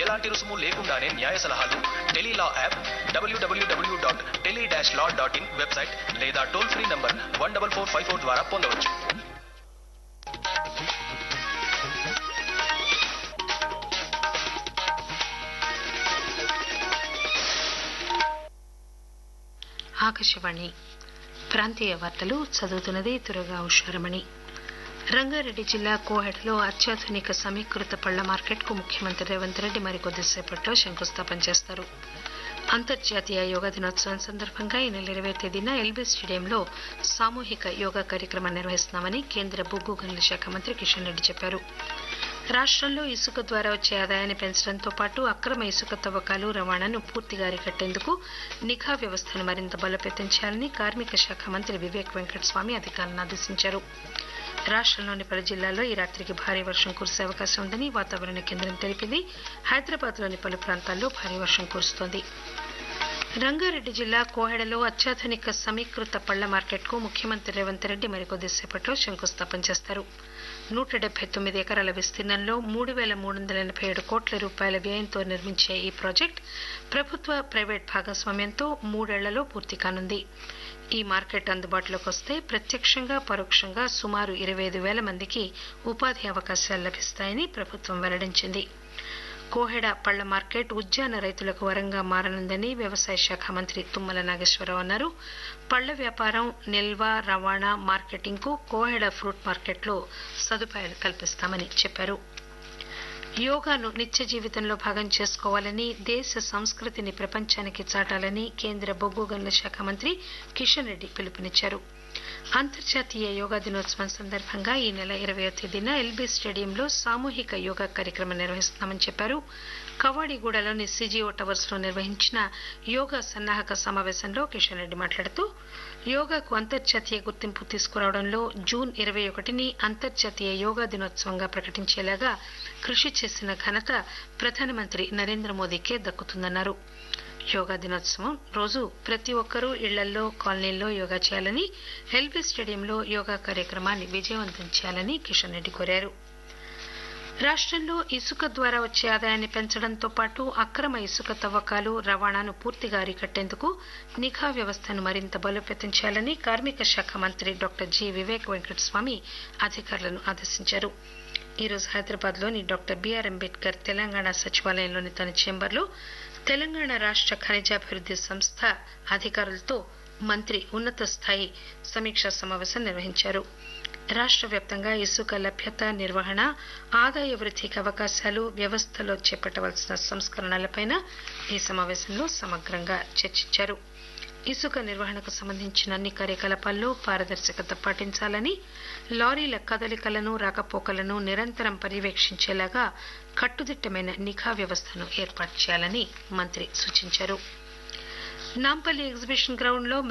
ఎలాంటి రుసుము లేకుండానే న్యాయ సలహాలు tele law app W W W dot tele dash law dot in website లేదా toll free number one double four five four ద్వారా పొందవచ్చు ఆకాశవాణి ప్రాంతీయ వార్తలు చదువుతున్నది తురగా ఉషారమణి రంగారెడ్డి జిల్లా కోహెడలో అత్యాధునిక సమీకృత పళ్ల మార్కెట్కు ముఖ్యమంత్రి రేవంత్ రెడ్డి మరికొద్దిసేపట్లో శంకుస్థాపన చేస్తారు అంతర్జాతీయ యోగా దినోత్సవం సందర్భంగా ఈ నెల ఇరవై తేదీన ఎల్బీ స్టేడియంలో సామూహిక యోగా కార్యక్రమం నిర్వహిస్తున్నామని కేంద్ర బొగ్గు గనుల శాఖ మంత్రి కిషన్ రెడ్డి చెప్పారు రాష్ట్రంలో ఇసుక ద్వారా వచ్చే ఆదాయాన్ని పెంచడంతో పాటు అక్రమ ఇసుక తవ్వకాలు రవాణాను పూర్తిగా అరికట్టేందుకు నిఘా వ్యవస్థను మరింత బలోపేతం చేయాలని కార్మిక శాఖ మంత్రి వివేక్ వెంకటస్వామి అధికారులను ఆదేశించారు రాష్ట్రంలోని పలు జిల్లాల్లో ఈ రాత్రికి భారీ వర్షం కురిసే అవకాశం ఉందని వాతావరణ కేంద్రం తెలిపింది హైదరాబాద్లోని పలు ప్రాంతాల్లో భారీ వర్షం కురుస్తోంది రంగారెడ్డి జిల్లా కోహెడలో అత్యాధునిక సమీకృత పళ్ల మార్కెట్కు ముఖ్యమంత్రి రేవంత్ రెడ్డి మరికొద్దిసేపట్లో శంకుస్థాపన చేస్తారు నూట డెబ్బై తొమ్మిది ఎకరాల విస్తీర్ణంలో మూడు వేల మూడు వందల ఎనభై ఏడు కోట్ల రూపాయల వ్యయంతో నిర్మించే ఈ ప్రాజెక్ట్ ప్రభుత్వ ప్రైవేట్ భాగస్వామ్యంతో మూడేళ్లలో పూర్తి కానుంది ఈ మార్కెట్ అందుబాటులోకి వస్తే ప్రత్యక్షంగా పరోక్షంగా సుమారు ఇరవై ఐదు వేల మందికి ఉపాధి అవకాశాలు లభిస్తాయని ప్రభుత్వం వెల్లడించింది కోహెడ పళ్ల మార్కెట్ ఉద్యాన రైతులకు వరంగా మారనుందని వ్యవసాయ శాఖ మంత్రి తుమ్మల నాగేశ్వరరావు అన్నారు పళ్ల వ్యాపారం నిల్వ రవాణా మార్కెటింగ్ కు కోహెడ ఫ్రూట్ మార్కెట్లో సదుపాయాలు కల్పిస్తామని చెప్పారు యోగాను నిత్య జీవితంలో భాగం చేసుకోవాలని దేశ సంస్కృతిని ప్రపంచానికి చాటాలని కేంద్ర బొగ్గు గనుల శాఖ మంత్రి కిషన్ రెడ్డి పిలుపునిచ్చారు అంతర్జాతీయ యోగా దినోత్సవం సందర్భంగా ఈ నెల ఇరవై తేదీన ఎల్బీ స్టేడియంలో సామూహిక యోగా కార్యక్రమం నిర్వహిస్తున్నామని చెప్పారు కవాడిగూడలోని సిజిఓ టవర్స్ లో నిర్వహించిన యోగా సన్నాహక సమావేశంలో కిషన్ రెడ్డి మాట్లాడుతూ యోగాకు అంతర్జాతీయ గుర్తింపు తీసుకురావడంలో జూన్ ఇరవై ఒకటిని అంతర్జాతీయ యోగా దినోత్సవంగా ప్రకటించేలాగా కృషి చేసిన ఘనత ప్రధానమంత్రి నరేంద్ర మోదీకే దక్కుతుందన్నారు యోగా దినోత్సవం రోజు ప్రతి ఒక్కరూ ఇళ్లల్లో కాలనీల్లో యోగా చేయాలని ఎల్బీ స్టేడియంలో యోగా కార్యక్రమాన్ని విజయవంతం చేయాలని కిషన్ రెడ్డి కోరారు రాష్ట్రంలో ఇసుక ద్వారా వచ్చే ఆదాయాన్ని పెంచడంతో పాటు అక్రమ ఇసుక తవ్వకాలు రవాణాను పూర్తిగా అరికట్టేందుకు నిఘా వ్యవస్థను మరింత బలోపేతం చేయాలని కార్మిక శాఖ మంత్రి డాక్టర్ జి వివేక్ వెంకటస్వామి అధికారులను ఆదేశించారు ఈ రోజు హైదరాబాద్ లోని డాక్టర్ బిఆర్ అంబేద్కర్ తెలంగాణ సచివాలయంలోని తన చేంబర్లో తెలంగాణ రాష్ట్ర ఖనిజాభివృద్ది సంస్థ అధికారులతో మంత్రి ఉన్నత స్థాయి సమీక్షా సమావేశం నిర్వహించారు రాష్ట్ర వ్యాప్తంగా ఇసుక లభ్యత నిర్వహణ ఆదాయ వృద్ధికి అవకాశాలు వ్యవస్థలో చేపట్టవలసిన సంస్కరణలపై ఈ సమావేశంలో సమగ్రంగా చర్చించారు ఇసుక నిర్వహణకు సంబంధించిన అన్ని కార్యకలాపాల్లో పారదర్శకత పాటించాలని లారీల కదలికలను రాకపోకలను నిరంతరం పర్యవేక్షించేలాగా కట్టుదిట్టమైన నిఘా వ్యవస్థను ఏర్పాటు చేయాలని మంత్రి సూచించారు నాంపల్లి ఎగ్జిబిషన్ గ్రౌండ్ లో